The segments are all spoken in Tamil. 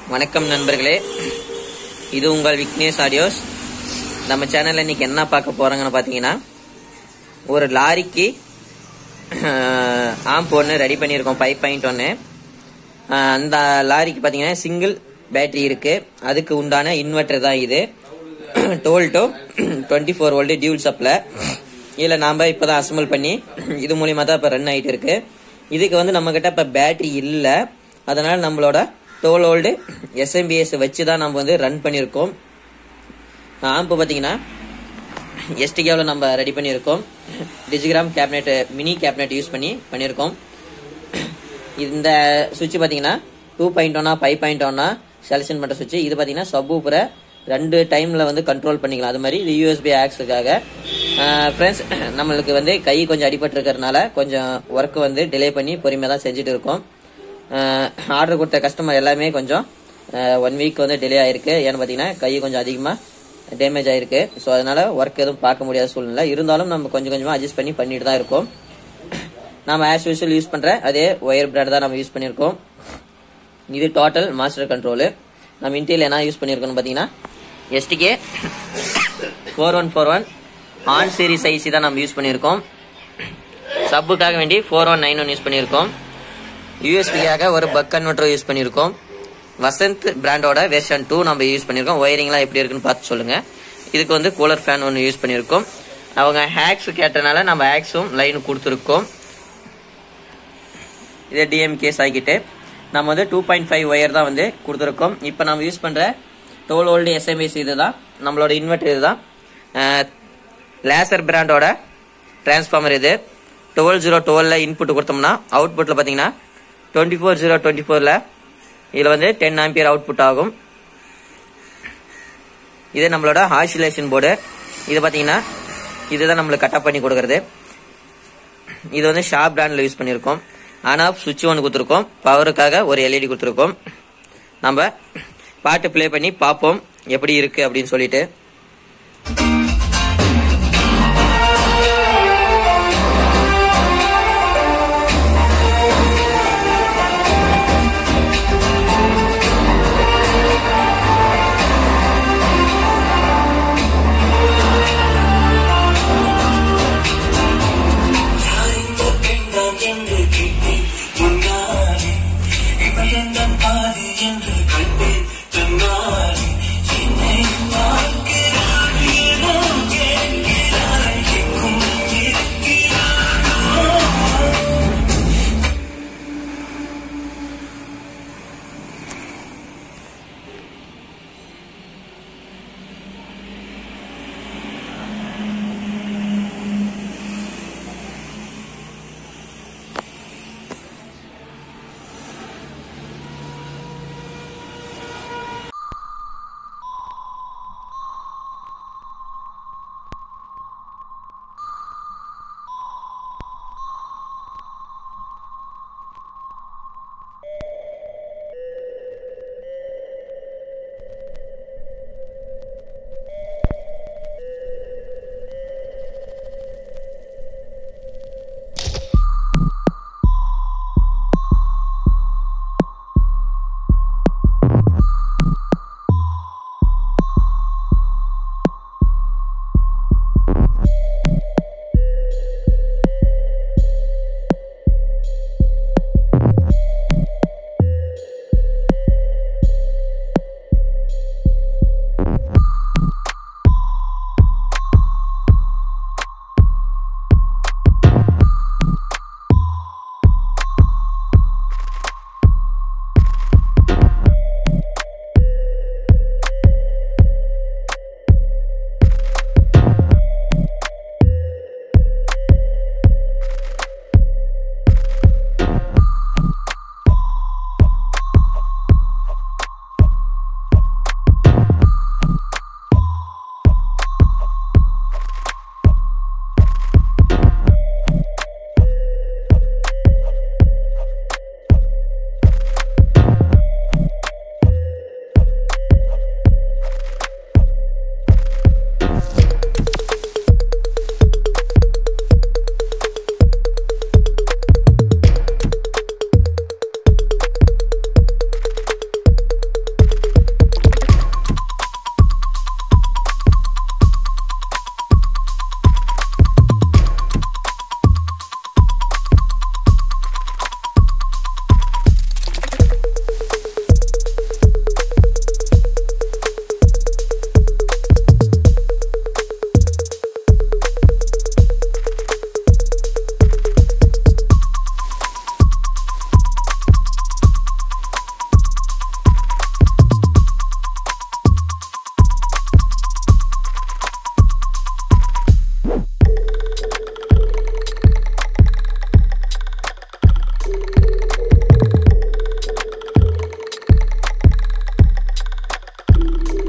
வணக்கம் நண்பர்களே இது உங்கள் விக்னேஷ் ஆடியோஸ் நம்ம சேனல்ல இன்னைக்கு என்ன பார்க்க போறாங்கன்னு பார்த்தீங்கன்னா ஒரு லாரிக்கு ஆம்ப் ஒன்று ரெடி பண்ணியிருக்கோம் ஃபைவ் பாயிண்ட் ஒன்று அந்த லாரிக்கு பார்த்தீங்கன்னா சிங்கிள் பேட்டரி இருக்கு அதுக்கு உண்டான இன்வெர்டர் தான் இது twelve to twenty four volt dual supply இதில் நாம் இப்போ தான் அசம்பிள் பண்ணி இது மூலியமாக தான் இப்போ ரன் ஆகிட்டு இருக்கு இதுக்கு வந்து நம்மக்கிட்ட இப்போ பேட்டரி இல்லை அதனால் நம்மளோட டுவெல் வோல்டு எஸ்எம்பிஎஸ் வச்சு தான் நம்ம வந்து ரன் பண்ணியிருக்கோம் ஆம்பு பார்த்தீங்கன்னா எஸ்டிகேவில் நம்ம ரெடி பண்ணியிருக்கோம் Digigram cabinet mini cabinet use பண்ணி பண்ணியிருக்கோம் இந்த சுவிட்ச் பார்த்தீங்கன்னா டூ பாயிண்ட் ஒன்னா ஃபைவ் பாயிண்ட் ஒன்னா செலக்ஷன் பண்ணுற சுவிட்ச் இது பார்த்தீங்கன்னா சப்பூப்பரை ரெண்டு டைமில் வந்து கண்ட்ரோல் பண்ணிக்கலாம் அது மாதிரி இது யூஎஸ்பி ஆக்ஸுக்காக ஃப்ரெண்ட்ஸ் நம்மளுக்கு வந்து கை கொஞ்சம் அடிபட்டிருக்கிறதுனால கொஞ்சம் ஒர்க் வந்து டிலே பண்ணி பொறுமையாக தான் செஞ்சுட்டு இருக்கோம் ஆர்டர் கொடுத்த கஸ்டமர் எல்லாமே கொஞ்சம் ஒன் வீக் வந்து டிலே ஆயிருக்கு ஏன்னு பார்த்தீங்கன்னா கை கொஞ்சம் அதிகமாக டேமேஜ் ஆயிருக்கு ஸோ அதனால ஒர்க் எதுவும் பார்க்க முடியாத சூழ்நிலை இருந்தாலும் நம்ம கொஞ்சம் கொஞ்சமாக அட்ஜஸ்ட் பண்ணி பண்ணிட்டு தான் இருக்கோம் நம்ம ஆஸ் யூஸ்வல் யூஸ் பண்ணுற அதே ஒயர் பிராண்ட் தான் நம்ம யூஸ் பண்ணியிருக்கோம் இது டோட்டல் மாஸ்டர் கண்ட்ரோலு நம்ம இன்டீரியல் என்ன யூஸ் பண்ணியிருக்கோம்னு பார்த்தீங்கன்னா STK four one four one on series IC தான் நம்ம யூஸ் பண்ணியிருக்கோம் சப்புக்காக வேண்டி four one nine one use பண்ணியிருக்கோம் யூஎஸ்பிக்காக ஒரு பக் கன்வெர்டர் யூஸ் பண்ணியிருக்கோம் வசந்த் பிராண்டோட வெர்ஷன் டூ நம்ம யூஸ் பண்ணியிருக்கோம் ஒயரிங்லாம் எப்படி இருக்குன்னு பார்த்து சொல்லுங்க இதுக்கு வந்து கூலர் ஃபேன் ஒன்று யூஸ் பண்ணியிருக்கோம் அவங்க ஹேக்ஸ் கேட்டனால நம்ம ஹேக்ஸும் லைன் கொடுத்துருக்கோம் இதே டிஎம்கே சாக்கிட்டு நம்ம வந்து டூ பாயிண்ட் ஃபைவ் ஒயர் தான் வந்து கொடுத்துருக்கோம் இப்போ நம்ம யூஸ் பண்ணுற டுவெல் ஓல்டு எஸ்எம்எஸ் இது தான் நம்மளோட இன்வெர்டர் இது தான் லேசர் பிராண்டோட டிரான்ஸ்ஃபார்மர் இது டுவெல் ஜீரோ டுவெலில் இன்புட் கொடுத்தோம்னா அவுட்புட்டில் பார்த்தீங்கன்னா டுவெண்ட்டி ஃபோர் ஜீரோ டுவெண்ட்டி ஃபோரில் இதில் வந்து டென் ஆம்பியர் அவுட்புட் ஆகும் இது நம்மளோட ஆசிலேஷன் போர்டு இது பார்த்தீங்கன்னா இதுதான் நம்மளுக்கு கட்டப் பண்ணி கொடுக்கறது இது வந்து ஷாப் பிராண்டில் யூஸ் பண்ணியிருக்கோம் ஆன் ஆஃப் சுவிட்ச் ஒன்று கொடுத்துருக்கோம் பவருக்காக ஒரு எல்இடி கொடுத்துருக்கோம் நம்ம பாட்டு ப்ளே பண்ணி பார்ப்போம் எப்படி இருக்கு அப்படின்னு சொல்லிட்டு என்று கண்டேன் தன்னாலே என்னை பார்க்கிறாள் என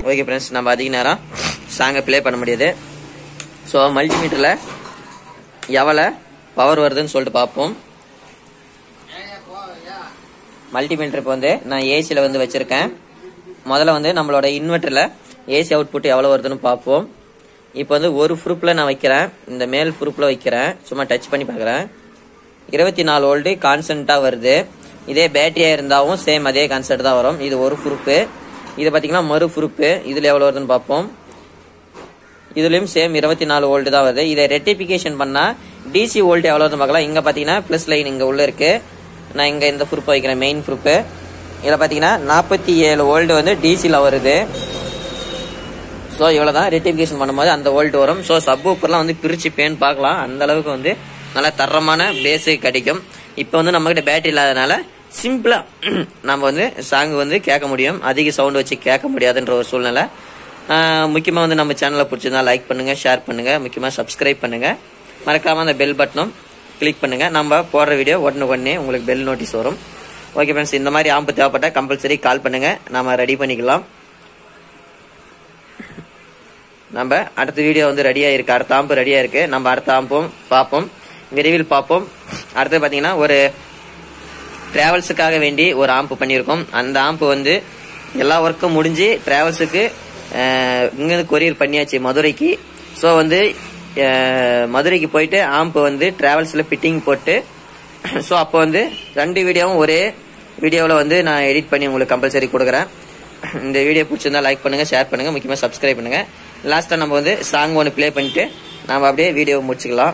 ஓகே ஃப்ரெண்ட்ஸ் நம்ம அதிக நேரம் சாங்கை ப்ளே பண்ண முடியாது ஸோ மல்டிமீட்டரில் எவ்வளோ பவர் வருதுன்னு சொல்லிட்டு பார்ப்போம் மல்டிமீட்டர் இப்போ வந்து நான் ஏசியில் வந்து வச்சுருக்கேன் முதல்ல வந்து நம்மளோட இன்வெர்ட்டரில் ஏசி அவுட்புட் எவ்வளோ வருதுன்னு பார்ப்போம் இப்போ வந்து ஒரு ப்ரூப்பில் நான் வைக்கிறேன் இந்த மேல் ப்ரூப்பில் வைக்கிறேன் சும்மா டச் பண்ணி பார்க்குறேன் இருபத்தி நாலு வோல்ட்டு கான்ஸ்டண்ட்டாக வருது இதே பேட்டரியாக இருந்தாலும் சேம் அதே கான்செப்ட் தான் வரும் இது ஒரு ப்ரூப்பு இது பார்த்தீங்கன்னா மறு ப்ரூப்பு இதில் எவ்வளோ வருதுன்னு பார்ப்போம் இதுலயும் சேம் இருபத்தி நாலு வோல்ட் தான் வருது இதை ரெட்டிபிகேஷன் பண்ணா டிசி வோல்ட் எவ்வளோ வருதுன்னு பார்க்கலாம் இங்க பாத்தீங்கன்னா ப்ளஸ் லைன் இங்க உள்ள இருக்கு நான் இங்க இந்த ப்ரூப் வைக்கிறேன் மெயின் ப்ரூப்பு இதில் பார்த்தீங்கன்னா நாற்பத்தி ஏழு வோல்ட் வந்து டிசியில் வருது ஸோ இவ்வளோ தான் ரெட்டிஃபிகேஷன் பண்ணும்போது அந்த வோல்ட் வரும் ஸோ சப் ஊப்பர்லாம் வந்து பிரித்து பேன் பார்க்கலாம் அந்த அளவுக்கு வந்து நல்ல தரமான பேஸு கிடைக்கும் இப்போ வந்து நம்மகிட்ட பேட்டரி இல்லாதனால சிம்பிளாக நம்ம வந்து சாங் வந்து கேட்க முடியும் அதிக சவுண்ட் வச்சு கேட்க முடியாதுன்ற ஒரு சூழ்நிலை முக்கியமாக வந்து நம்ம சேனலை பிடிச்சிருந்தா லைக் பண்ணுங்கள் ஷேர் பண்ணுங்கள் முக்கியமாக சப்ஸ்கிரைப் பண்ணுங்கள் மறக்காமல் அந்த பெல் பட்டனும் கிளிக் பண்ணுங்கள் நம்ம போடுற வீடியோ உடனே உடனே உங்களுக்கு பெல் நோட்டீஸ் வரும் ஓகே ஃப்ரெண்ட்ஸ் இந்த மாதிரி ஆம்பு தேவைப்பட்டால் கம்பல்சரி கால் பண்ணுங்கள் நம்ம ரெடி பண்ணிக்கலாம் நம்ம அடுத்த வீடியோ வந்து ரெடியாக இருக்கு அடுத்த ஆம்பு ரெடியாக இருக்கு நம்ம அடுத்த ஆம்பும் பார்ப்போம் விரைவில் பார்ப்போம் அடுத்து பார்த்தீங்கன்னா ஒரு டிராவல்ஸுக்காக வேண்டி ஒரு ஆம்பு பண்ணியிருக்கோம் அந்த ஆம்பு வந்து எல்லா ஒர்க்கும் முடிஞ்சு டிராவல்ஸுக்கு இங்கேருந்து கொரியர் பண்ணியாச்சு மதுரைக்கு ஸோ வந்து அஹ், மதுரைக்கு போயிட்டு ஆம்பு வந்து டிராவல்ஸில் ஃபிட்டிங் போட்டு ஸோ அப்போ வந்து ரெண்டு வீடியோவும் ஒரே வீடியோவில் வந்து நான் எடிட் பண்ணி உங்களுக்கு கம்பல்சரி கொடுக்குறேன் இந்த வீடியோ பிடிச்சிருந்தா லைக் பண்ணுங்க ஷேர் பண்ணுங்க முக்கியமாக சப்ஸ்கிரைப் பண்ணுங்க லாஸ்ட்டாக நம்ம வந்து சாங் ஒன்று ப்ளே பண்ணிட்டு நம்ம அப்படியே வீடியோ முடிச்சுக்கலாம்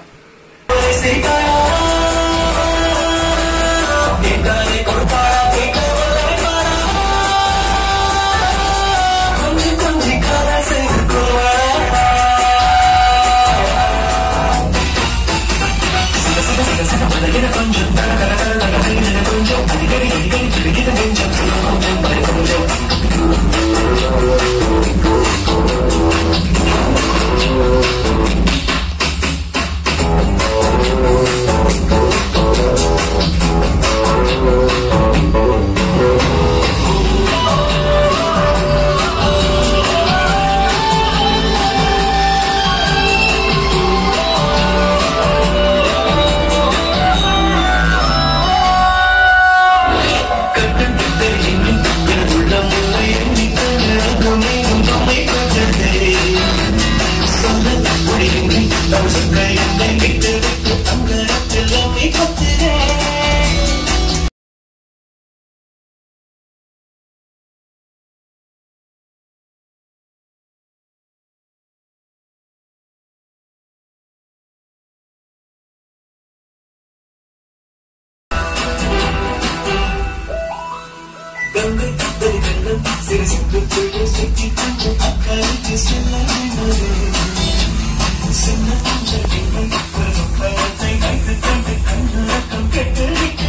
சின்ன